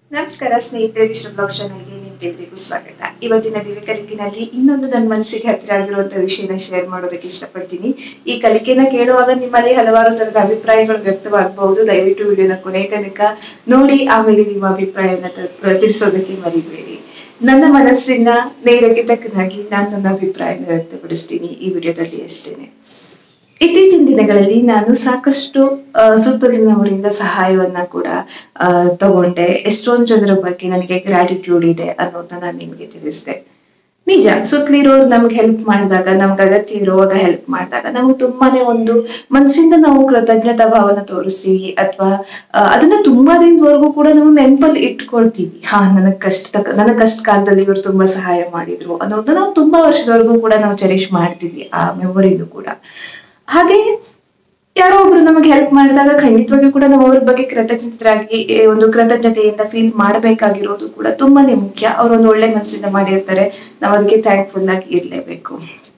ನಮಸ್ಕಾರ ಸ್ನೇಹಿತರೆ ವಿಶ್ವ ಬ್ಲಾಗ್ ಚಾನಲ್ಗೆ ನಿಮ್ಗೆಲ್ರಿಗೂ ಸ್ವಾಗತ ಇವತ್ತಿನ ದಿವ್ಯ ಕಲಿಕಿನಲ್ಲಿ ಇನ್ನೊಂದು ನನ್ನ ಮನಸ್ಸಿಗೆ ಹತ್ತಿರ ಆಗಿರುವಂತ ವಿಷಯನ ಶೇರ್ ಮಾಡೋದಕ್ಕೆ ಇಷ್ಟಪಡ್ತೀನಿ ಈ ಕಲಿಕೆನ ಕೇಳುವಾಗ ನಿಮ್ಮಲ್ಲಿ ಹಲವಾರು ತರದ ಅಭಿಪ್ರಾಯಗಳು ವ್ಯಕ್ತವಾಗಬಹುದು ದಯವಿಟ್ಟು ವಿಡಿಯೋನ ಕೊನೆ ತನಕ ನೋಡಿ ಆಮೇಲೆ ನಿಮ್ಮ ಅಭಿಪ್ರಾಯನ ತ- ತಿಳಿಸೋದಕ್ಕೆ ಮರಿಬೇಡಿ ನನ್ನ ಮನಸ್ಸಿನ ನೇರಕ್ಕೆ ತಕ್ಕನಾಗಿ ನಾನು ನನ್ನ ಅಭಿಪ್ರಾಯನ ವ್ಯಕ್ತಪಡಿಸ್ತೀನಿ ಈ ವಿಡಿಯೋದಲ್ಲಿ ಅಷ್ಟೇನೆ ಇತ್ತೀಚಿನ ದಿನಗಳಲ್ಲಿ ನಾನು ಸಾಕಷ್ಟು ಆ, ಸುತ್ತಲಿನವರಿಂದ ಸಹಾಯವನ್ನ ಕೂಡ ಆ, ತಗೊಂಡೆ ಎಷ್ಟೊಂದು ಜನರ ಬಗ್ಗೆ ನನಗೆ ಗ್ರಾಟಿಟ್ಯೂಡ್ ಇದೆ ಅನ್ನೋದನ್ನ ನಾನು ನಿಮಗೆ ತಿಳಿಸಿದೆ ನಿಜ ಸುತ್ತಲಿರೋರು ನಮ್ಗೆ ಹೆಲ್ಪ್ ಮಾಡಿದಾಗ ನಮ್ಗೆ ಅಗತ್ಯ ಇರುವಾಗ ಹೆಲ್ಪ್ ಮಾಡಿದಾಗ ನಮ್ಗೆ ತುಂಬಾನೇ ಒಂದು ಮನಸ್ಸಿಂದ ನಾವು ಕೃತಜ್ಞತಾ ಭಾವನ ತೋರಿಸ್ತೀವಿ ಅಥವಾ ಅದನ್ನ ತುಂಬಾ ದಿನದವರೆಗೂ ಕೂಡ ನಾವು ನೆನಪಲ್ಲಿ ಇಟ್ಕೊಳ್ತೀವಿ ಹಾ ನನಗ್ ಕಷ್ಟ ನನಗ್ ಕಷ್ಟ ಕಾಲದಲ್ಲಿ ಇವರು ತುಂಬಾ ಸಹಾಯ ಮಾಡಿದ್ರು ಅನ್ನೋದನ್ನ ನಾವು ತುಂಬಾ ವರ್ಷದವರೆಗೂ ಕೂಡ ನಾವು ಚೆರಿಶ್ ಮಾಡ್ತೀವಿ ಆ ಮೆಮೊರಿನೂ ಕೂಡ ಹಾಗೆ ಯಾರೋ ಒಬ್ರು ನಮಗೆ ಹೆಲ್ಪ್ ಮಾಡಿದಾಗ ಖಂಡಿತವಾಗಿಯೂ ಕೂಡ ನಾವು ಅವ್ರ ಬಗ್ಗೆ ಕೃತಜ್ಞತರಾಗಿ ಏ, ಒಂದು ಕೃತಜ್ಞತೆಯಿಂದ ಫೀಲ್ ಮಾಡಬೇಕಾಗಿರೋದು ಕೂಡ ತುಂಬಾನೇ ಮುಖ್ಯ ಅವ್ರೊಂದು ಒಳ್ಳೆ ಮನಸ್ಸಿಂದ ಮಾಡಿರ್ತಾರೆ ನಾವು ಅದಕ್ಕೆ ಥ್ಯಾಂಕ್ಫುಲ್ ಆಗಿ ಇರ್ಲೇಬೇಕು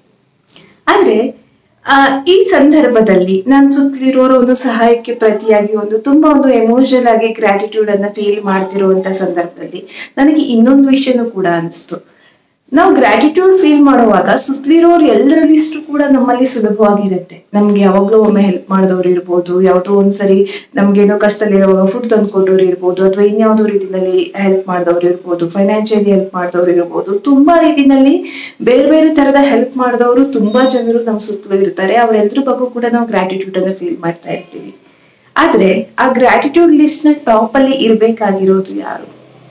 ಆದ್ರೆ ಆ, ಈ ಸಂದರ್ಭದಲ್ಲಿ ನಾನು ಸುತ್ತಲಿರೋರ ಒಂದು ಸಹಾಯಕ್ಕೆ ಪ್ರತಿಯಾಗಿ ಒಂದು ತುಂಬಾ ಒಂದು ಎಮೋಷನಲ್ ಆಗಿ ಗ್ರಾಟಿಟ್ಯೂಡ್ ಅನ್ನ ಫೀಲ್ ಮಾಡ್ತಿರುವಂತ ಸಂದರ್ಭದಲ್ಲಿ ನನಗೆ ಇನ್ನೊಂದು ವಿಷಯನೂ ಕೂಡ ಅನಿಸ್ತು ನಾವು ಗ್ರಾಟಿಟ್ಯೂಡ್ ಫೀಲ್ ಮಾಡುವಾಗ ಸುತ್ತಲಿರೋರು ಎಲ್ಲರಲ್ಲಿಷ್ಟು ಕೂಡ ನಮ್ಮಲ್ಲಿ ಸುಲಭವಾಗಿರುತ್ತೆ ನಮ್ಗೆ ಯಾವಾಗ್ಲೂ ಒಮ್ಮೆ ಹೆಲ್ಪ್ ಮಾಡಿದವ್ರು ಇರ್ಬೋದು ಯಾವುದೋ ಒಂದ್ಸರಿ ನಮ್ಗೇನೋ ಕಷ್ಟದಲ್ಲಿರುವಾಗ ಫುಡ್ ತಂದು ಕೊಟ್ಟವ್ರು ಇರ್ಬೋದು ಅಥವಾ ಇನ್ಯಾವುದೋ ರೀತಿಯಲ್ಲಿ ಹೆಲ್ಪ್ ಮಾಡಿದವ್ರು ಇರ್ಬೋದು ಫೈನಾನ್ಷಿಯಲಿ ಹೆಲ್ಪ್ ಮಾಡಿದವ್ರು ಇರ್ಬೋದು ತುಂಬಾ ರೀತಿನಲ್ಲಿ ಬೇರೆ ಬೇರೆ ತರದ ಹೆಲ್ಪ್ ಮಾಡಿದವರು ತುಂಬಾ ಜನರು ನಮ್ಮ ಸುತ್ತಲೂ ಇರ್ತಾರೆ ಅವರೆಲ್ಲರ ಬಗ್ಗೆ ಕೂಡ ನಾವು ಗ್ರಾಟಿಟ್ಯೂಡ್ ಅನ್ನ ಫೀಲ್ ಮಾಡ್ತಾ ಇರ್ತೀವಿ ಆದ್ರೆ ಆ ಗ್ರಾಟಿಟ್ಯೂಡ್ ಲಿಸ್ಟ್ ನ ಟಾಪ್ ಅಲ್ಲಿ ಇರ್ಬೇಕಾಗಿರೋದು ಯಾರು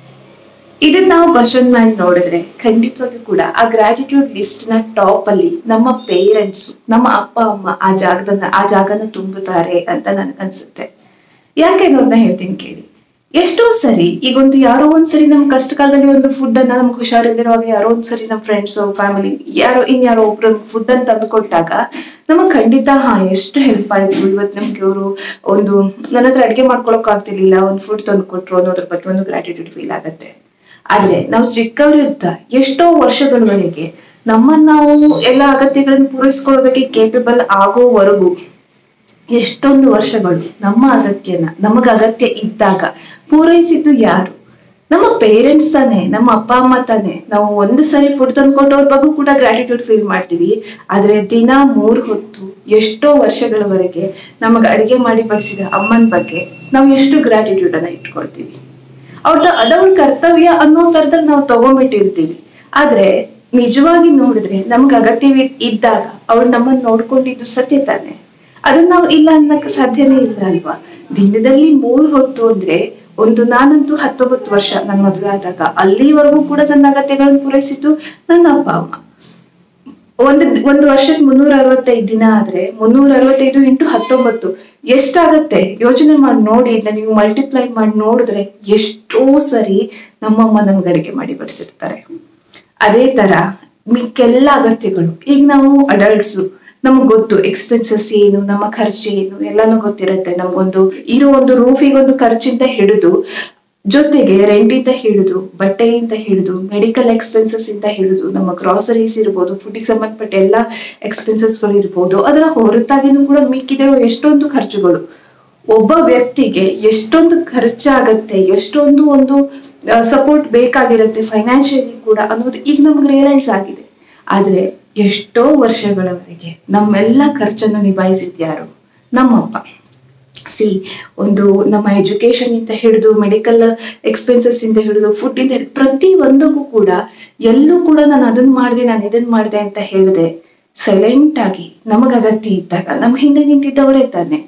ಇದನ್ನ ನಾವು ಕ್ವಶನ್ ಮಾಡಿ ನೋಡಿದ್ರೆ ಖಂಡಿತವಾಗಿಯೂ ಕೂಡ ಆ ಗ್ರಾಟಿಟ್ಯೂಡ್ ಲಿಸ್ಟ್ ನ ಟಾಪ್ ಅಲ್ಲಿ ನಮ್ಮ ಪೇರೆಂಟ್ಸ್ ನಮ್ಮ ಅಪ್ಪ ಅಮ್ಮ ಆ ಜಾಗದನ್ನ ಆ ಜಾಗನ ತುಂಬುತ್ತಾರೆ ಅಂತ ನನ್ಗನ್ಸುತ್ತೆ ಯಾಕೆ ಅನ್ನೋದನ್ನ ಹೇಳ್ತೀನಿ ಕೇಳಿ ಎಷ್ಟೋ ಸರಿ ಈಗ ಒಂದು ಯಾರೋ ಒಂದ್ಸರಿ ನಮ್ ಕಷ್ಟ ಕಾಲದಲ್ಲಿ ಒಂದು ಫುಡ್ ಅನ್ನ ನಮ್ಗೆ ಹುಷಾರಿಲ್ದಿರುವಾಗ ಯಾರೋ ಒಂದ್ಸರಿ ನಮ್ಮ ಫ್ರೆಂಡ್ಸ್ ಫ್ಯಾಮಿಲಿ ಯಾರೋ ಇನ್ಯಾರೋ ಒಬ್ರು ಫುಡ್ ಅನ್ನು ತಂದು ಕೊಟ್ಟಾಗ ನಮಗ್ ಖಂಡಿತ ಹಾ ಎಷ್ಟು ಹೆಲ್ಪ್ ಆಯ್ತು ಇವತ್ತು ನಮ್ಗೆ ಇವರು ಒಂದು ನನ್ನ ಹತ್ರ ಅಡಿಗೆ ಮಾಡ್ಕೊಳಕ್ ಆಗ್ತಿರ್ಲಿಲ್ಲ ಒಂದು ಫುಡ್ ತಂದು ಕೊಟ್ರು ಅನ್ನೋದ್ರ ಬಗ್ಗೆ ಒಂದು ಗ್ರಾಟಿಟ್ಯೂಡ್ ಫೀಲ್ ಆಗತ್ತೆ ಆದ್ರೆ ನಾವು ಚಿಕ್ಕವರಿರ್ತಾ ಎಷ್ಟೋ ವರ್ಷಗಳವರೆಗೆ ನಮ್ಮನ್ನ ನಾವು ಎಲ್ಲ ಅಗತ್ಯಗಳನ್ನು ಪೂರೈಸ್ಕೊಳ್ಳೋದಕ್ಕೆ ಕೇಪಬಲ್ ಆಗೋವರೆಗೂ ಎಷ್ಟೊಂದು ವರ್ಷಗಳು ನಮ್ಮ ಅಗತ್ಯನ ನಮಗ ಅಗತ್ಯ ಇದ್ದಾಗ ಪೂರೈಸಿದ್ದು ಯಾರು ನಮ್ಮ ಪೇರೆಂಟ್ಸ್ ತಾನೆ ನಮ್ಮ ಅಪ್ಪ ಅಮ್ಮ ತಾನೆ ನಾವು ಒಂದು ಸರಿ ಫುಡ್ ತಂದ್ಕೊಟ್ಟವ್ರ ಬಗ್ಗೆ ಕೂಡ ಗ್ರಾಟಿಟ್ಯೂಡ್ ಫೀಲ್ ಮಾಡ್ತೀವಿ ಆದ್ರೆ ದಿನ ಮೂರ್ ಹೊತ್ತು ಎಷ್ಟೋ ವರ್ಷಗಳವರೆಗೆ ನಮಗ ಅಡಿಗೆ ಮಾಡಿ ಬಡಿಸಿದ ಅಮ್ಮನ ಬಗ್ಗೆ ನಾವು ಎಷ್ಟು ಗ್ರಾಟಿಟ್ಯೂಡ್ ಅನ್ನ ಇಟ್ಕೊಳ್ತೀವಿ ಅವ್ರದ್ದು ಅದವ್ರ ಕರ್ತವ್ಯ ಅನ್ನೋ ತರದಲ್ಲಿ ನಾವು ತಗೊಂಡ್ಬಿಟ್ಟಿರ್ತೀವಿ ಆದ್ರೆ ನಿಜವಾಗಿ ನೋಡಿದ್ರೆ ನಮ್ಗೆ ಅಗತ್ಯ ಇದ್ದಾಗ ಅವ್ರು ನಮ್ಮನ್ನ ನೋಡ್ಕೊಂಡಿದ್ದು ಸತ್ಯ ತಾನೆ ಅದನ್ನ ನಾವು ಇಲ್ಲ ಅನ್ನಕ್ ಸಾಧ್ಯನೇ ಇಲ್ಲ ಅಲ್ವಾ ದಿನದಲ್ಲಿ ಮೂರ್ ಹೊತ್ತು ಅಂದ್ರೆ ಒಂದು ನಾನಂತೂ ಹತ್ತೊಂಬತ್ತು ವರ್ಷ ನನ್ನ ಮದುವೆ ಆದಾಗ ಅಲ್ಲಿವರೆಗೂ ಕೂಡ ನನ್ನ ಅಗತ್ಯಗಳನ್ನು ಪೂರೈಸಿದ್ದು ನನ್ನ ಅಪ್ಪ ಅಮ್ಮ ಒಂದು ಒಂದು ವರ್ಷಕ್ಕೆ ಮುನ್ನೂರ ಅರವತ್ತೈದು ದಿನ ಆದ್ರೆ ಮುನ್ನೂರ ಅರವತ್ತೈದು ಇಂಟು ಹತ್ತೊಂಬತ್ತು ಎಷ್ಟಾಗತ್ತೆ ಯೋಚನೆ ಮಾಡಿ ನೋಡಿ ಇದನ್ನ ನೀವು ಮಲ್ಟಿಪ್ಲೈ ಮಾಡಿ ನೋಡಿದ್ರೆ ಎಷ್ಟೋ ಸರಿ ನಮ್ಮಮ್ಮ ನಮ್ಗೆ ಅಡಿಗೆ ಮಾಡಿ ಬಡಿಸಿರ್ತಾರೆ ಅದೇ ತರ ಮಿಕ್ಕೆಲ್ಲ ಅಗತ್ಯಗಳು ಈಗ ನಾವು ಅಡಲ್ಟ್ಸ್ ನಮಗ್ ಗೊತ್ತು ಎಕ್ಸ್ಪೆನ್ಸಸ್ ಏನು ನಮ್ಮ ಖರ್ಚು ಏನು ಎಲ್ಲಾನು ಗೊತ್ತಿರುತ್ತೆ ನಮ್ಗೊಂದು ಇರೋ ಒಂದು ರೂಫಿಗೆ ಒಂದು ಖರ್ಚಿಂದ ಹಿಡಿದು ಜೊತೆಗೆ ರೆಂಟಿಂದ ಹಿಡಿದು ಬಟ್ಟೆಯಿಂದ ಹಿಡಿದು ಮೆಡಿಕಲ್ ಎಕ್ಸ್ಪೆನ್ಸಸ್ ಇಂದ ಹಿಡಿದು ನಮ್ಮ ಗ್ರಾಸರೀಸ್ ಇರ್ಬೋದು ಫುಡ್ಗೆ ಸಂಬಂಧಪಟ್ಟ ಎಲ್ಲ ಎಕ್ಸ್ಪೆನ್ಸಸ್ಗಳು ಇರ್ಬೋದು ಅದರ ಹೊರತಾಗಿನೂ ಕೂಡ ಮಿಕ್ಕಿದಿರೋ ಎಷ್ಟೊಂದು ಖರ್ಚುಗಳು ಒಬ್ಬ ವ್ಯಕ್ತಿಗೆ ಎಷ್ಟೊಂದು ಖರ್ಚಾಗತ್ತೆ ಎಷ್ಟೊಂದು ಒಂದು ಸಪೋರ್ಟ್ ಬೇಕಾಗಿರುತ್ತೆ ಫೈನಾನ್ಷಿಯಲಿ ಕೂಡ ಅನ್ನೋದು ಈಗ ನಮ್ಗೆ ರಿಯಲೈಸ್ ಆಗಿದೆ ಆದ್ರೆ ಎಷ್ಟೋ ವರ್ಷಗಳವರೆಗೆ ನಮ್ಮೆಲ್ಲ ಖರ್ಚನ್ನು ನಿಭಾಯಿಸಿದ್ ಯಾರು ನಮ್ಮಪ್ಪ ಸಿ ಒಂದು ನಮ್ಮ ಎಜುಕೇಶನ್ ಇಂದ ಹಿಡಿದು ಮೆಡಿಕಲ್ ಎಕ್ಸ್ಪೆನ್ಸಸ್ ಇಂದ ಹಿಡಿದು ಫುಡ್ ಇಂದ ಹಿಡಿದು ಪ್ರತಿ ಒಂದಕ್ಕೂ ಕೂಡ ಎಲ್ಲೂ ಕೂಡ ನಾನು ಅದನ್ನ ಮಾಡಿದೆ ನಾನು ಇದನ್ನ ಮಾಡಿದೆ ಅಂತ ಹೇಳಿದೆ ಸೈಲೆಂಟ್ ಆಗಿ ನಮಗ ಅಗತ್ಯ ಇದ್ದಾಗ ನಮ್ಮ ಹಿಂದೆ ನಿಂತಿದ್ದವರೇ ತಾನೆ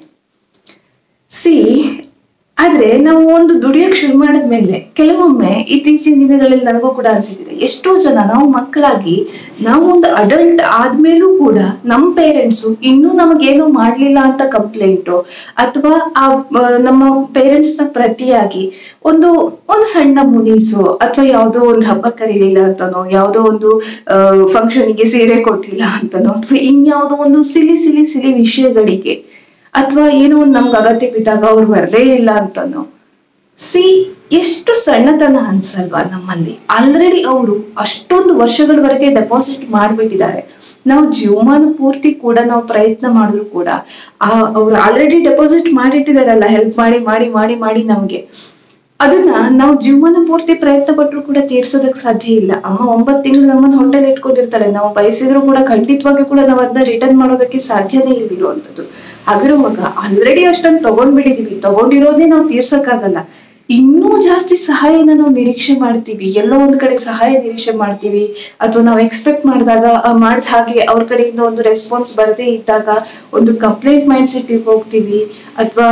ಸಿ ಆದ್ರೆ ನಾವು ಒಂದು ದುಡಿಯಕ್ ಶುರು ಮಾಡಿದ್ಮೇಲೆ ಕೆಲವೊಮ್ಮೆ ಇತ್ತೀಚಿನ ದಿನಗಳಲ್ಲಿ ನನಗೂ ಕೂಡ ಅನ್ಸಿದೆ ಎಷ್ಟೋ ಜನ ನಾವು ಮಕ್ಕಳಾಗಿ ನಾವು ಒಂದು ಅಡಲ್ಟ್ ಆದ್ಮೇಲೂ ಕೂಡ ನಮ್ಮ ಪೇರೆಂಟ್ಸ್ ಇನ್ನೂ ನಮಗೇನು ಮಾಡ್ಲಿಲ್ಲ ಅಂತ ಕಂಪ್ಲೇಂಟು ಅಥವಾ ಆ ಆ, ನಮ್ಮ ಪೇರೆಂಟ್ಸ್ ನ ಪ್ರತಿಯಾಗಿ ಒಂದು ಒಂದು ಸಣ್ಣ ಮುನೀಸು ಅಥವಾ ಯಾವುದೋ ಒಂದು ಹಬ್ಬ ಕರೀಲಿಲ್ಲ ಅಂತನೋ ಯಾವುದೋ ಒಂದು ಫಂಕ್ಷನ್ಗೆ ಸೀರೆ ಕೊಟ್ಟಿಲ್ಲ ಅಂತನೋ ಅಥವಾ ಇನ್ಯಾವುದೋ ಒಂದು ಸಿಲಿ ಸಿಲಿ ಸಿಲಿ ವಿಷಯಗಳಿಗೆ ಅಥವಾ ಏನೋ ಒಂದು ನಮ್ಗೆ ಅಗತ್ಯ ಬಿದ್ದಾಗ ಅವ್ರು ಬರದೇ ಇಲ್ಲ ಅಂತನೋ ಸಿ ಎಷ್ಟು ಸಣ್ಣತನ ಅನ್ಸಲ್ವಾ ನಮ್ಮಲ್ಲಿ ಆಲ್ರೆಡಿ ಅವರು ಅಷ್ಟೊಂದು ವರ್ಷಗಳವರೆಗೆ ಡೆಪಾಸಿಟ್ ಮಾಡ್ಬಿಟ್ಟಿದ್ದಾರೆ ನಾವು ಜೀವಮಾನ ಪೂರ್ತಿ ಕೂಡ ನಾವು ಪ್ರಯತ್ನ ಮಾಡಿದ್ರು ಕೂಡ ಆ ಅವ್ರು ಆಲ್ರೆಡಿ ಡೆಪಾಸಿಟ್ ಮಾಡಿಟ್ಟಿದಾರಲ್ಲ ಹೆಲ್ಪ್ ಮಾಡಿ ಮಾಡಿ ಮಾಡಿ ಮಾಡಿ ನಮ್ಗೆ ಅದನ್ನ ನಾವು ಜೀವನ ಪೂರ್ತಿ ಪ್ರಯತ್ನ ಪಟ್ಟರು ಕೂಡ ತೀರ್ಸೋದಕ್ ಸಾಧ್ಯ ಇಲ್ಲ ಅಮ್ಮ ಒಂಬತ್ತು ತಿಂಗಳು ನಮ್ಮನ್ನ ಹೊಟ್ಟೆಲ್ ಇಟ್ಕೊಂಡಿರ್ತಾಳೆ ನಾವು ಬಯಸಿದ್ರು ಕೂಡ ಖಂಡಿತವಾಗಿ ಕೂಡ ನಾವು ಅದನ್ನ ರಿಟರ್ನ್ ಮಾಡೋದಕ್ಕೆ ಸಾಧ್ಯನೇ ಇಲ್ಲಿರುವಂತದ್ದು ಹಾಗಿರುವಾಗ ಆಲ್ರೆಡಿ ಅಷ್ಟೊಂದು ತಗೊಂಡ್ಬಿಟ್ಟಿದೀವಿ ತಗೊಂಡಿರೋದೇ ನಾವು ತೀರ್ಸಕ್ಕಾಗಲ್ಲ ಇನ್ನೂ ಜಾಸ್ತಿ ಸಹಾಯನ ನಾವು ನಿರೀಕ್ಷೆ ಮಾಡ್ತೀವಿ ಎಲ್ಲೋ ಒಂದ್ ಕಡೆ ಸಹಾಯ ನಿರೀಕ್ಷೆ ಮಾಡ್ತೀವಿ ಅಥವಾ ನಾವು ಎಕ್ಸ್ಪೆಕ್ಟ್ ಮಾಡಿದಾಗ ಮಾಡಿದ ಹಾಗೆ ಅವ್ರ ಕಡೆಯಿಂದ ಒಂದು ರೆಸ್ಪಾನ್ಸ್ ಬರದೇ ಇದ್ದಾಗ ಒಂದು ಕಂಪ್ಲೇಂಟ್ ಮೈಂಡ್ ಸೆಟ್ಗೆ ಹೋಗ್ತೀವಿ ಅಥವಾ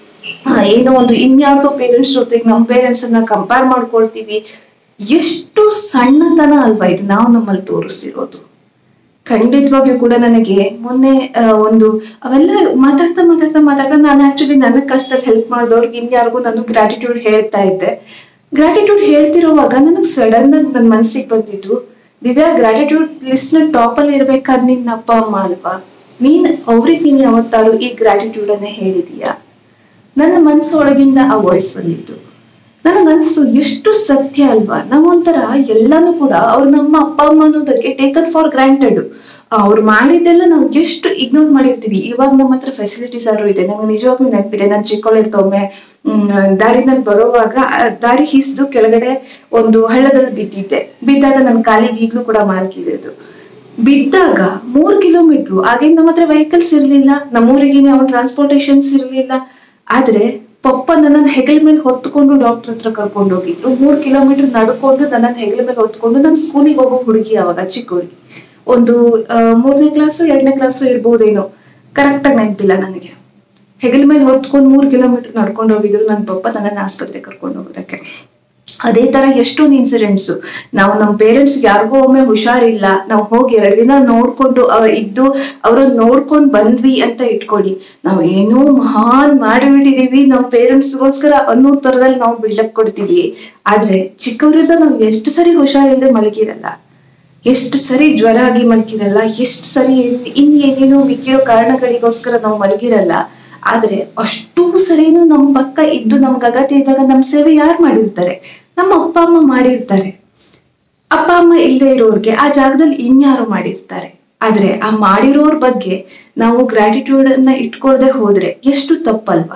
ಏನೋ ಒಂದು ಇನ್ಯಾವುದೋ ಪೇರೆಂಟ್ಸ್ ಜೊತೆಗೆ ನಮ್ಮ ಪೇರೆಂಟ್ಸ್ ಅನ್ನ ಕಂಪೇರ್ ಮಾಡ್ಕೊಳ್ತೀವಿ ಎಷ್ಟು ಸಣ್ಣತನ ಅಲ್ವಾ ಇದು ನಾವು ನಮ್ಮಲ್ಲಿ ತೋರಿಸ್ತಿರೋದು ಖಂಡಿತವಾಗಿಯೂ ಕೂಡ ನನಗೆ ಮೊನ್ನೆ ಆ, ಒಂದು ಅವೆಲ್ಲ ಮಾತಾಡ್ತಾ ಮಾತಾಡ್ತಾ ಮಾತಾಡ್ತಾ ನಾನು ಆಕ್ಚುಲಿ ನನಗ್ ಕಷ್ಟದಲ್ಲಿ ಹೆಲ್ಪ್ ಮಾಡಿದವ್ರಿಗೆ ಇನ್ಯಾರಿಗೂ ನಾನು ಗ್ರಾಟಿಟ್ಯೂಡ್ ಹೇಳ್ತಾ ಇದ್ದೆ ಗ್ರಾಟಿಟ್ಯೂಡ್ ಹೇಳ್ತಿರುವಾಗ ನನಗೆ ಸಡನ್ ಆಗಿ ನನ್ನ ಮನ್ಸಿಗೆ ಬಂದಿದ್ದು ದಿವ್ಯಾ ಗ್ರಾಟಿಟ್ಯೂಡ್ ಲಿಸ್ಟ್ ನ ಟಾಪ್ ಅಲ್ಲಿ ಇರ್ಬೇಕಾದ್ ನಿನ್ನ ಅಪ್ಪ ಅಮ್ಮ ಅಲ್ವಾ ನೀನ್ ಅವ್ರಿಗೆ ನೀನ್ ಯಾವತ್ತಾರು ಈ ಗ್ರಾಟಿಟ್ಯೂಡ್ ಅನ್ನೇ ಹೇಳಿದೀಯಾ ನನ್ನ ಮನಸ್ಸೊಳಗಿಂದ ಆ ವಾಯ್ಸ್ ಬಂದಿತ್ತು ನನಗನ್ಸ್ತು ಎಷ್ಟು ಸತ್ಯ ಅಲ್ವಾ ನಾವೊಂಥರ ಎಲ್ಲಾನು ಕೂಡ ಅವ್ರು ನಮ್ಮ ಅಪ್ಪ ಅಮ್ಮ ಅನ್ನೋದಕ್ಕೆ ಟೇಕನ್ ಫಾರ್ ಗ್ರಾಂಟೆಡ್ ಅವ್ರು ಮಾಡಿದ್ದೆಲ್ಲ ನಾವು ಎಷ್ಟು ಇಗ್ನೋರ್ ಮಾಡಿರ್ತೀವಿ ಇವಾಗ ನಮ್ಮ ಹತ್ರ ಫೆಸಿಲಿಟೀಸ್ ಆದ್ರೂ ಇದೆ ನಂಗೆ ನಿಜವಾಗ್ಲೂ ನೆನಪಿದೆ ನಾನು ಚಿಕ್ಕವಳಿರ್ತ ಒಮ್ಮೆ ಹ್ಮ್, ದಾರಿನಲ್ಲಿ ಬರುವಾಗ ಆ ದಾರಿ ಹಿಸ್ದು ಕೆಳಗಡೆ ಒಂದು ಹಳ್ಳದಲ್ಲಿ ಬಿದ್ದಿದ್ದೆ ಬಿದ್ದಾಗ ನನ್ನ ಕಾಲಿಗೆ ಈಗ್ಲೂ ಕೂಡ ಮಾರ್ಕ್ ಇದೆ ಅದು ಬಿದ್ದಾಗ ಮೂರ್ ಕಿಲೋಮೀಟರ್ ಆಗಿನ ನಮ್ಮ ಹತ್ರ ವೆಹಿಕಲ್ಸ್ ಇರ್ಲಿಲ್ಲ ನಮ್ಮೂರಿಗೆ ಯಾವ ಟ್ರಾನ್ಸ್ಪೋರ್ಟೇಷನ್ಸ್ ಇರ್ಲಿಲ್ಲ ಆದ್ರೆ ಪಪ್ಪ ನನ್ನನ್ನು ಹೆಗಲ ಮೇಲೆ ಹೊತ್ಕೊಂಡು ಡಾಕ್ಟರ್ ಹತ್ರ ಕರ್ಕೊಂಡು ಹೋಗಿದ್ರು ಮೂರ್ ಕಿಲೋಮೀಟರ್ ನಡ್ಕೊಂಡು ನನ್ನನ್ನು ಹೆಗಲ ಮೇಲೆ ಹೊತ್ಕೊಂಡು ನಾನು ಸ್ಕೂಲಿಗೆ ಹೋಗೋ ಹುಡುಗಿ ಅವಾಗ ಚಿಕ್ಕ ಹುಡುಗಿ ಒಂದು ಆ, ಮೂರನೇ ಕ್ಲಾಸು ಎರಡನೇ ಕ್ಲಾಸು ಇರ್ಬೋದೇನೋ ಕರೆಕ್ಟ್ ಆಗಿ ನೆನಪಿಲ್ಲ ನನಗೆ ಹೆಗಲ ಮೇಲೆ ಹೊತ್ಕೊಂಡು ಮೂರ್ ಕಿಲೋಮೀಟರ್ ನಡ್ಕೊಂಡು ಹೋಗಿದ್ರು ನನ್ನ ಪಪ್ಪ ನನ್ನನ್ನು ಆಸ್ಪತ್ರೆಗೆ ಕರ್ಕೊಂಡು ಹೋಗೋದಕ್ಕೆ ಅದೇ ತರ ಎಷ್ಟೊಂದು ಇನ್ಸಿಡೆಂಟ್ಸ್ ನಾವು ನಮ್ಮ ಪೇರೆಂಟ್ಸ್ ಯಾರಿಗೋ ಒಮ್ಮೆ ಹುಷಾರಿಲ್ಲ ನಾವು ಹೋಗಿ ಎರಡು ದಿನ ನೋಡ್ಕೊಂಡು ಅವ ಇದ್ದು ಅವ್ರನ್ನ ನೋಡ್ಕೊಂಡ್ ಬಂದ್ವಿ ಅಂತ ಇಟ್ಕೊಳ್ಳಿ ನಾವು ಏನೋ ಮಹಾನ್ ಮಾಡಿಬಿಟ್ಟಿದೀವಿ ನಮ್ಮ ಪೇರೆಂಟ್ಸ್ಗೋಸ್ಕರ ಅನ್ನೋ ತರದಲ್ಲಿ ನಾವು ಬಿಲ್ಡಪ್ ಕೊಡ್ತೀವಿ ಆದ್ರೆ ಚಿಕ್ಕವರಿರ್ದ ನಾವು ಎಷ್ಟು ಸರಿ ಹುಷಾರಿಲ್ಲದೆ ಮಲಗಿರಲ್ಲ ಎಷ್ಟು ಸರಿ ಜ್ವರ ಆಗಿ ಮಲಗಿರಲ್ಲ ಎಷ್ಟು ಸರಿ ಇನ್ ಏನೇನೋ ಮಿಕ್ಕಿರೋ ಕಾರಣಗಳಿಗೋಸ್ಕರ ನಾವು ಮಲಗಿರಲ್ಲ ಆದ್ರೆ ಅಷ್ಟೂ ಸರಿನೂ ನಮ್ಮ ಪಕ್ಕ ಇದ್ದು ನಮ್ಗೆ ಅಗತ್ಯ ಇದ್ದಾಗ ನಮ್ಮ ಸೇವೆ ಯಾರು ಮಾಡಿರ್ತಾರೆ ನಮ್ಮ ಅಪ್ಪ ಅಮ್ಮ ಮಾಡಿರ್ತಾರೆ ಅಪ್ಪ ಅಮ್ಮ ಇಲ್ಲದೆ ಇರೋರ್ಗೆ ಆ ಜಾಗದಲ್ಲಿ ಇನ್ಯಾರು ಮಾಡಿರ್ತಾರೆ ಆದ್ರೆ ಆ ಮಾಡಿರೋರ್ ಬಗ್ಗೆ ನಾವು ಗ್ರಾಟಿಟ್ಯೂಡ್ ಅನ್ನ ಇಟ್ಕೊಳ್ದೆ ಹೋದ್ರೆ ಎಷ್ಟು ತಪ್ಪಲ್ವಾ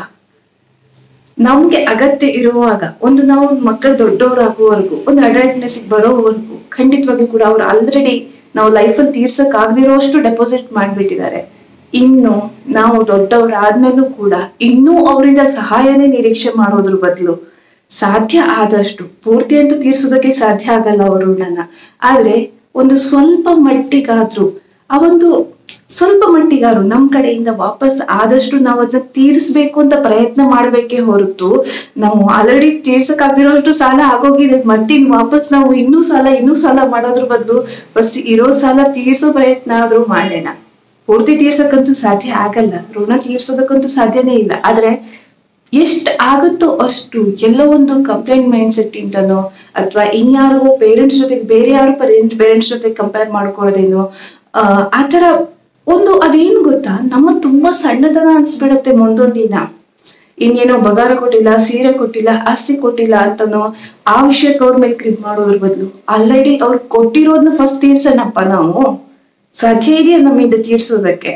ನಮ್ಗೆ ಅಗತ್ಯ ಇರುವಾಗ ಒಂದು ನಾವು ಮಕ್ಕಳು ದೊಡ್ಡವರಾಗುವವರೆಗೂ ಒಂದು ಅಡಲ್ಟ್ನೆಸ್ ಬರೋವರೆಗೂ ಖಂಡಿತವಾಗಿಯೂ ಕೂಡ ಅವ್ರು ಆಲ್ರೆಡಿ ನಾವು ಲೈಫಲ್ಲಿ ತೀರ್ಸಕ್ ಆಗದಿರೋಷ್ಟು ಡೆಪಾಸಿಟ್ ಮಾಡ್ಬಿಟ್ಟಿದ್ದಾರೆ ಇನ್ನು ನಾವು ದೊಡ್ಡವರಾದ್ಮೇಲೂ ಕೂಡ ಇನ್ನೂ ಅವರಿಂದ ಸಹಾಯನೇ ನಿರೀಕ್ಷೆ ಮಾಡೋದ್ರ ಬದಲು ಸಾಧ್ಯ ಆದಷ್ಟು ಪೂರ್ತಿ ಅಂತೂ ತೀರ್ಸೋದಕ್ಕೆ ಸಾಧ್ಯ ಆಗಲ್ಲ ಅವರು ನನ್ನ ಆದ್ರೆ ಒಂದು ಸ್ವಲ್ಪ ಮಟ್ಟಿಗಾದ್ರೂ ಆ ಒಂದು ಸ್ವಲ್ಪ ಮಟ್ಟಿಗಾರು ನಮ್ ಕಡೆಯಿಂದ ವಾಪಸ್ ಆದಷ್ಟು ನಾವು ಅದನ್ನ ತೀರಿಸ್ಬೇಕು ಅಂತ ಪ್ರಯತ್ನ ಮಾಡ್ಬೇಕೇ ಹೊರತು ನಾವು ಆಲ್ರೆಡಿ ತೀರ್ಸಕ್ಕಾಗಿರೋಷ್ಟು ಸಾಲ ಆಗೋಗಿದೆ ಮತ್ತಿನ್ ವಾಪಸ್ ನಾವು ಇನ್ನೂ ಸಾಲ ಇನ್ನೂ ಸಾಲ ಮಾಡೋದ್ರ ಬದಲು ಫಸ್ಟ್ ಇರೋ ಸಾಲ ತೀರ್ಸೋ ಪ್ರಯತ್ನ ಆದ್ರೂ ಮಾಡೋಣ ಪೂರ್ತಿ ತೀರ್ಸಕ್ಕಂತೂ ಸಾಧ್ಯ ಆಗಲ್ಲ ಋಣ ತೀರ್ಸೋದಕ್ಕಂತೂ ಸಾಧ್ಯನೇ ಇಲ್ಲ ಆದ್ರೆ ಎಷ್ಟ್ ಆಗುತ್ತೋ ಅಷ್ಟು ಎಲ್ಲೋ ಒಂದು ಕಂಪ್ಲೇಂಟ್ ಮೈಂಡ್ ಸೆಟ್ ಇಂದನೋ ಅಥವಾ ಇನ್ಯಾರಿಗೋ ಪೇರೆಂಟ್ಸ್ ಜೊತೆಗೆ ಬೇರೆ ಯಾರು ಪೇರೆಂಟ್ ಪೇರೆಂಟ್ಸ್ ಜೊತೆ ಕಂಪೇರ್ ಮಾಡ್ಕೊಳ್ಳೋದೇನೋ ಆ ಆತರ ಒಂದು ಅದೇನ್ ಗೊತ್ತಾ ನಮ್ಮ ತುಂಬಾ ಸಣ್ಣತನ ಅನ್ಸ್ಬಿಡತ್ತೆ ಮುಂದೊಂದ್ ದಿನ ಇನ್ನೇನೋ ಬಗಾರ ಕೊಟ್ಟಿಲ್ಲ ಸೀರೆ ಕೊಟ್ಟಿಲ್ಲ ಆಸ್ತಿ ಕೊಟ್ಟಿಲ್ಲ ಅಂತನೋ ಆ ವಿಷಯಕ್ಕೆ ಅವ್ರ ಮೇಲೆ ಕ್ರಿಪ್ ಮಾಡೋದ್ರ ಬದಲು ಆಲ್ರೆಡಿ ಅವ್ರು ಕೊಟ್ಟಿರೋದನ್ನ ಫಸ್ಟ್ ತೀರ್ಸೋಣಪ್ಪ ನಾವು ಸಾಧ್ಯ ಇದೆಯಾ ನಮ್ಮಿಂದ ತೀರ್ಸೋದಕ್ಕೆ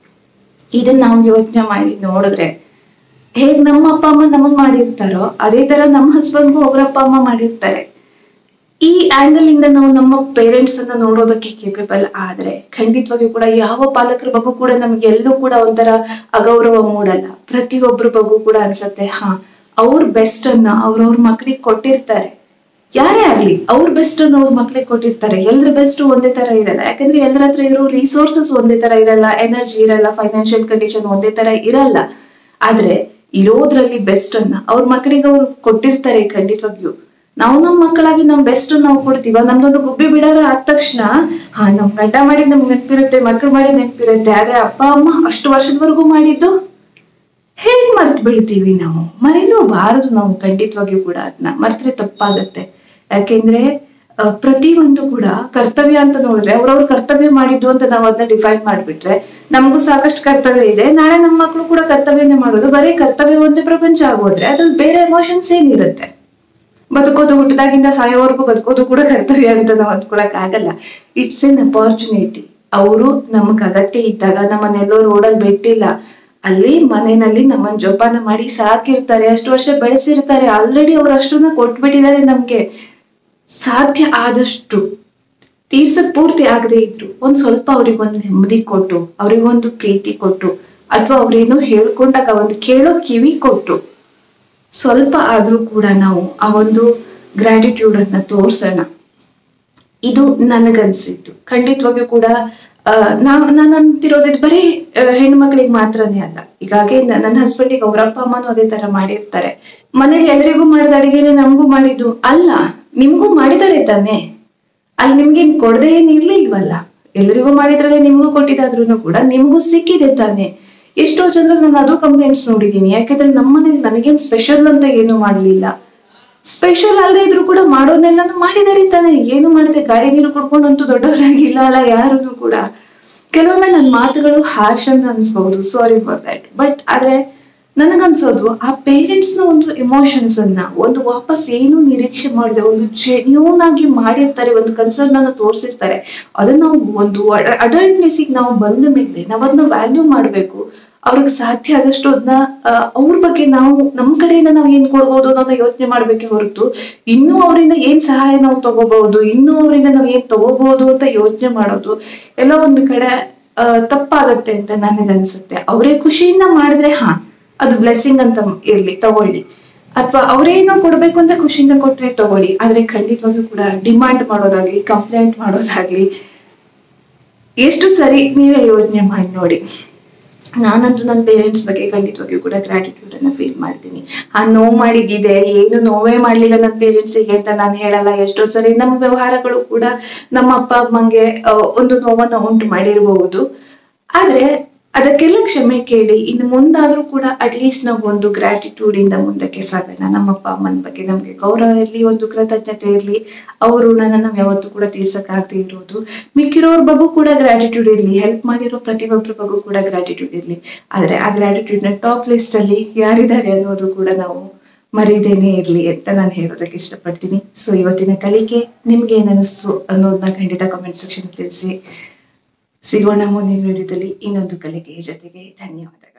ಇದನ್ನ ನಾವು ಯೋಚನೆ ಮಾಡಿ ನೋಡಿದ್ರೆ ಹೇಗ್ ನಮ್ಮ ಅಪ್ಪ ಅಮ್ಮ ನಮಗ್ ಮಾಡಿರ್ತಾರೋ ಅದೇ ತರ ನಮ್ಮ ಹಸ್ಬೆಂಡ್ಗೂ ಅವ್ರ ಅಪ್ಪ ಅಮ್ಮ ಮಾಡಿರ್ತಾರೆ ಈ ಆಂಗಲ್ ಇಂದ ನಾವು ನಮ್ಮ ಪೇರೆಂಟ್ಸ್ ಅನ್ನ ನೋಡೋದಕ್ಕೆ ಕೇಪಬಲ್ ಆದ್ರೆ ಖಂಡಿತವಾಗಿಯೂ ಕೂಡ ಯಾವ ಪಾಲಕರ ಬಗ್ಗೆ ಕೂಡ ನಮ್ಗೆ ಎಲ್ಲೂ ಕೂಡ ಒಂಥರ ಅಗೌರವ ಮೂಡಲ್ಲ ಪ್ರತಿಯೊಬ್ಬರ ಬಗ್ಗೆ ಕೂಡ ಅನ್ಸತ್ತೆ ಹಾ ಅವ್ರ ಬೆಸ್ಟ್ ಅನ್ನ ಅವ್ರವ್ರ ಮಕ್ಳಿಗೆ ಕೊಟ್ಟಿರ್ತಾರೆ ಯಾರೇ ಆಗ್ಲಿ ಅವ್ರ ಬೆಸ್ಟ್ ಅನ್ನ ಅವ್ರ ಮಕ್ಳಿಗೆ ಕೊಟ್ಟಿರ್ತಾರೆ ಎಲ್ರ ಬೆಸ್ಟ್ ಒಂದೇ ತರ ಇರಲ್ಲ ಯಾಕಂದ್ರೆ ಎಲ್ಲರ ಹತ್ರ ಇರೋ ರಿಸೋರ್ಸಸ್ ಒಂದೇ ತರ ಇರಲ್ಲ ಎನರ್ಜಿ ಇರಲ್ಲ ಫೈನಾನ್ಷಿಯಲ್ ಕಂಡೀಷನ್ ಒಂದೇ ತರ ಇರಲ್ಲ ಆದ್ರೆ ಇರೋದ್ರಲ್ಲಿ ಬೆಸ್ಟ್ ಅನ್ನ ಅವ್ರ ಮಕ್ಕಳಿಗೆ ಅವ್ರು ಕೊಟ್ಟಿರ್ತಾರೆ ಖಂಡಿತವಾಗಿಯೂ ನಾವು ನಮ್ಮ ಮಕ್ಕಳಾಗಿ ನಮ್ ಬೆಸ್ಟ್ ನಾವು ಕೊಡ್ತೀವ ನಮ್ದೊಂದು ಗುಬ್ಬಿ ಬಿಡಾರ ಆದ ತಕ್ಷಣ ಹಾ ನಮ್ ಗಂಡ ಮಾಡಿದ್ ನಮ್ಗೆ ನೆನಪಿರುತ್ತೆ ಮಕ್ಳು ಮಾಡಿದ್ ನೆನಪಿರುತ್ತೆ ಆದ್ರೆ ಅಪ್ಪ ಅಮ್ಮ ಅಷ್ಟು ವರ್ಷದವರೆಗೂ ಮಾಡಿದ್ದು ಹೇಗ್ ಮರ್ತ್ ಬಿಡ್ತೀವಿ ನಾವು ಮರೀಲೂಬಾರದು ನಾವು ಖಂಡಿತವಾಗಿಯೂ ಕೂಡ ಅದನ್ನ ಮರ್ತ್ರೆ ತಪ್ಪಾಗತ್ತೆ ಯಾಕೆಂದ್ರೆ ಆ, ಪ್ರತಿಯೊಂದು ಕೂಡ ಕರ್ತವ್ಯ ಅಂತ ನೋಡಿದ್ರೆ ಅವ್ರವ್ರ ಕರ್ತವ್ಯ ಮಾಡಿದ್ದು ಅಂತ ನಾವು ಅದನ್ನ ಡಿಫೈನ್ ಮಾಡ್ಬಿಟ್ರೆ ನಮಗೂ ಸಾಕಷ್ಟು ಕರ್ತವ್ಯ ಇದೆ ನಾಳೆ ನಮ್ಮ ಮಕ್ಕಳು ಕೂಡ ಕರ್ತವ್ಯನೇ ಮಾಡೋದು ಬರೀ ಕರ್ತವ್ಯ ಒಂದೇ ಪ್ರಪಂಚ ಆಗೋದ್ರೆ ಅದ್ರಲ್ಲಿ ಬೇರೆ ಎಮೋಷನ್ಸ್ ಏನಿರುತ್ತೆ ಬದುಕೋದು ಹುಟ್ಟದಾಗಿಂದ ಸಾಯೋವರೆಗೂ ಬದುಕೋದು ಕೂಡ ಕರ್ತವ್ಯ ಅಂತ ನಾವು ಅಂದ್ಕೊಳಕ್ ಆಗಲ್ಲ ಇಟ್ಸ್ ಎನ್ ಅಪಾರ್ಚುನಿಟಿ ಅವರು ನಮಗ್ ಅಗತ್ಯ ಇದ್ದಾಗ ನಮ್ಮನ್ನೆಲ್ಲೋ ರೋಡಲ್ಲಿ ಬಿಟ್ಟಿಲ್ಲ ಅಲ್ಲಿ ಮನೆಯಲ್ಲಿ ನಮ್ಮನ್ನ ಜೋಪಾನ ಮಾಡಿ ಸಾಕಿರ್ತಾರೆ ಅಷ್ಟು ವರ್ಷ ಬೆಳೆಸಿರ್ತಾರೆ ಆಲ್ರೆಡಿ ಅವ್ರು ಅಷ್ಟನ್ನ ಕೊಟ್ಬಿಟ್ಟಿದ್ದಾರೆ ನಮ್ಗೆ ಸಾಧ್ಯ ಆದಷ್ಟು ತೀರ್ಸಕ್ ಪೂರ್ತಿ ಆಗದೆ ಇದ್ರು ಒಂದ್ ಸ್ವಲ್ಪ ಅವ್ರಿಗೊಂದು ನೆಮ್ಮದಿ ಕೊಟ್ಟು ಅವ್ರಿಗೊಂದು ಪ್ರೀತಿ ಕೊಟ್ಟು ಅಥವಾ ಅವ್ರೇನೋ ಹೇಳ್ಕೊಂಡಾಗ ಒಂದು ಕೇಳೋ ಕಿವಿ ಕೊಟ್ಟು ಸ್ವಲ್ಪ ಆದ್ರೂ ಕೂಡ ನಾವು ಆ ಒಂದು ಗ್ರಾಟಿಟ್ಯೂಡ್ ಅನ್ನ ತೋರ್ಸೋಣ ಇದು ನನಗನ್ಸಿತ್ತು ಖಂಡಿತವಾಗಿಯೂ ಕೂಡ ಆ, ನಾವ್ ನಾನು ಅಂತಿರೋದು ಬರೀ ಆ, ಹೆಣ್ಮಕ್ಳಿಗೆ ಮಾತ್ರನೇ ಅಲ್ಲ ಹೀಗಾಗಿ ನ- ನನ್ನ ಹಸ್ಬೆಂಡಿಗೆ ಅವ್ರ ಅಪ್ಪ ಅಮ್ಮನೂ ಅದೇ ತರ ಮಾಡಿರ್ತಾರೆ ಮನೇಲಿ ಎಲ್ರಿಗೂ ಮಾಡಿದ ಅಡಿಗೆನೆ ನಮಗೂ ಮಾಡಿದ್ದು ಅಲ್ಲ ನಿಮ್ಗೂ ಮಾಡಿದಾರೆ ತಾನೆ ಅಲ್ಲಿ ನಿಮ್ಗೆ ಕೊಡದೆ ಏನ್ ಇರ್ಲಿಲ್ವಲ್ಲ ಎಲ್ರಿಗೂ ಮಾಡಿದ್ರಲ್ಲೇ ನಿಮ್ಗೂ ಕೊಟ್ಟಿದ್ದಾದ್ರೂ ಕೂಡ ನಿಮ್ಗೂ ಸಿಕ್ಕಿದೆ ತಾನೆ ಎಷ್ಟೋ ಜನರು ನಾನು ಅದು ಕಂಪ್ಲೇಂಟ್ಸ್ ನೋಡಿದೀನಿ ಯಾಕಂದ್ರೆ ನಮ್ಮನೇಲಿ ನನಗೇನ್ ಸ್ಪೆಷಲ್ ಅಂತ ಏನು ಮಾಡ್ಲಿಲ್ಲ ಸ್ಪೆಷಲ್ ಅಲ್ಲದೆ ಇದ್ರು ಕೂಡ ಮಾಡೋದೆಲ್ಲಾನು ಮಾಡಿದಾರೆ ತಾನೆ ಏನು ಮಾಡಿದೆ ಗಾಡಿ ನೀರು ಕುಡ್ಕೊಂಡಂತೂ ದೊಡ್ಡವರಾಗಿಲ್ಲ ಅಲ್ಲ ಯಾರನ್ನು ಕೂಡ ಕೆಲವೊಮ್ಮೆ ನನ್ನ ಮಾತುಗಳು ಹಾರ್ಶ್ ಅಂತ ಅನ್ಸ್ಬಹುದು ಸಾರಿ ಫಾರ್ ದಟ್ ಬಟ್ ಆದ್ರೆ ನನಗನ್ಸೋದು ಆ ಪೇರೆಂಟ್ಸ್ ನ ಒಂದು ಎಮೋಷನ್ಸ್ ಅನ್ನ ಒಂದು ವಾಪಸ್ ಏನು ನಿರೀಕ್ಷೆ ಮಾಡದೆ ಒಂದು ಜೆನ್ಯೂನ್ ಆಗಿ ಮಾಡಿರ್ತಾರೆ ಒಂದು ಕನ್ಸರ್ನ್ ಅನ್ನು ತೋರಿಸಿರ್ತಾರೆ ಅದನ್ನ ನಾವು ಒಂದು ಅಡಲ್ಟ್ನೆಸ್ ನಾವು ಬಂದ ಮೇಲೆ ನಾವು ಅದನ್ನ ವ್ಯಾಲ್ಯೂ ಮಾಡ್ಬೇಕು ಅವ್ರಿಗೆ ಸಾಧ್ಯ ಆದಷ್ಟು ಅದನ್ನ ಅವ್ರ ಬಗ್ಗೆ ನಾವು ನಮ್ ಕಡೆಯಿಂದ ನಾವು ಏನ್ ಕೊಡ್ಬೋದು ಅನ್ನೋದನ್ನ ಯೋಚನೆ ಮಾಡ್ಬೇಕೆ ಹೊರತು ಇನ್ನೂ ಅವರಿಂದ ಏನ್ ಸಹಾಯ ನಾವು ತಗೋಬಹುದು ಇನ್ನೂ ಅವರಿಂದ ನಾವು ಏನ್ ತಗೋಬಹುದು ಅಂತ ಯೋಚನೆ ಮಾಡೋದು ಎಲ್ಲ ಒಂದು ಕಡೆ ಆ, ತಪ್ಪಾಗತ್ತೆ ಅಂತ ನನಗನ್ಸುತ್ತೆ ಅವರೇ ಖುಷಿಯಿಂದ ಮಾಡಿದ್ರೆ ಹಾ ಅದು ಬ್ಲೆಸ್ಸಿಂಗ್ ಅಂತ ಇರ್ಲಿ ತಗೊಳ್ಳಿ ಅಥವಾ ಅವ್ರೇನೋ ಕೊಡ್ಬೇಕು ಅಂತ ಖುಷಿಯಿಂದ ಕೊಟ್ರೆ ತಗೊಳ್ಳಿ ಆದ್ರೆ ಖಂಡಿತವಾಗಿಯೂ ಕೂಡ ಡಿಮಾಂಡ್ ಮಾಡೋದಾಗ್ಲಿ ಕಂಪ್ಲೇಂಟ್ ಮಾಡೋದಾಗ್ಲಿ ಎಷ್ಟು ಸರಿ ನೀವೇ ಯೋಚನೆ ಮಾಡಿ ನೋಡಿ ನಾನಂತೂ ನನ್ನ ಪೇರೆಂಟ್ಸ್ ಬಗ್ಗೆ ಖಂಡಿತವಾಗಿಯೂ ಕೂಡ ಗ್ರಾಟಿಟ್ಯೂಡ್ ಅನ್ನ ಫೀಲ್ ಮಾಡ್ತೀನಿ ಆ ನೋವು ಮಾಡಿದ್ದಿದೆ ಏನು ನೋವೇ ಮಾಡ್ಲಿಲ್ಲ ನನ್ನ ಪೇರೆಂಟ್ಸಿಗೆ ಅಂತ ನಾನು ಹೇಳಲ್ಲ ಎಷ್ಟೋ ಸರಿ ನಮ್ಮ ವ್ಯವಹಾರಗಳು ಕೂಡ ನಮ್ಮ ಅಪ್ಪ ಅಮ್ಮಂಗೆ ಆ, ಒಂದು ನೋವನ್ನ ಉಂಟು ಮಾಡಿರಬಹುದು ಆದ್ರೆ ಅದಕ್ಕೆಲ್ಲ ಕ್ಷಮೆ ಕೇಳಿ ಇನ್ನು ಮುಂದಾದ್ರೂ ಕೂಡ ಅಟ್ಲೀಸ್ಟ್ ನಾವು ಒಂದು ಗ್ರಾಟಿಟ್ಯೂಡ್ ಇಂದ ಮುಂದಕ್ಕೆ ಸಾಗೋಣ ನಮ್ಮ ಅಪ್ಪ ಅಮ್ಮನ ಬಗ್ಗೆ ನಮ್ಗೆ ಗೌರವ ಇರ್ಲಿ ಒಂದು ಕೃತಜ್ಞತೆ ಇರ್ಲಿ ಅವ್ರ ಋಣನ ನಾವ್ ಯಾವತ್ತೂ ಕೂಡ ತೀರ್ಸಕ್ಕಾಗದೆ ಇರೋದು ಮಿಕ್ಕಿರೋರ್ ಬಗ್ಗೆ ಕೂಡ ಗ್ರಾಟಿಟ್ಯೂಡ್ ಇರ್ಲಿ ಹೆಲ್ಪ್ ಮಾಡಿರೋ ಪ್ರತಿಯೊಬ್ಬರ ಬಗ್ಗೆ ಕೂಡ ಗ್ರಾಟಿಟ್ಯೂಡ್ ಇರ್ಲಿ ಆದ್ರೆ ಆ ಗ್ರಾಟಿಟ್ಯೂಡ್ ನ ಟಾಪ್ ಲಿಸ್ಟ್ ಅಲ್ಲಿ ಯಾರಿದ್ದಾರೆ ಅನ್ನೋದು ಕೂಡ ನಾವು ಮರೀದೇನೆ ಇರ್ಲಿ ಅಂತ ನಾನು ಹೇಳೋದಕ್ಕೆ ಇಷ್ಟಪಡ್ತೀನಿ ಸೊ ಇವತ್ತಿನ ಕಲಿಕೆ ನಿಮ್ಗೆ ಏನ್ ಅನಿಸ್ತು ಅನ್ನೋದನ್ನ ಖಂಡಿತ ಕಾಮೆಂಟ್ ಸೆಕ್ಷನ್ ತಿಳಿಸಿ ಸಿಗೋಣ ಮುಂದಿನ ವಿಡಿಯೋದಲ್ಲಿ ಇನ್ನೊಂದು ಕಲಿಕೆಯ ಜೊತೆಗೆ ಧನ್ಯವಾದಗಳು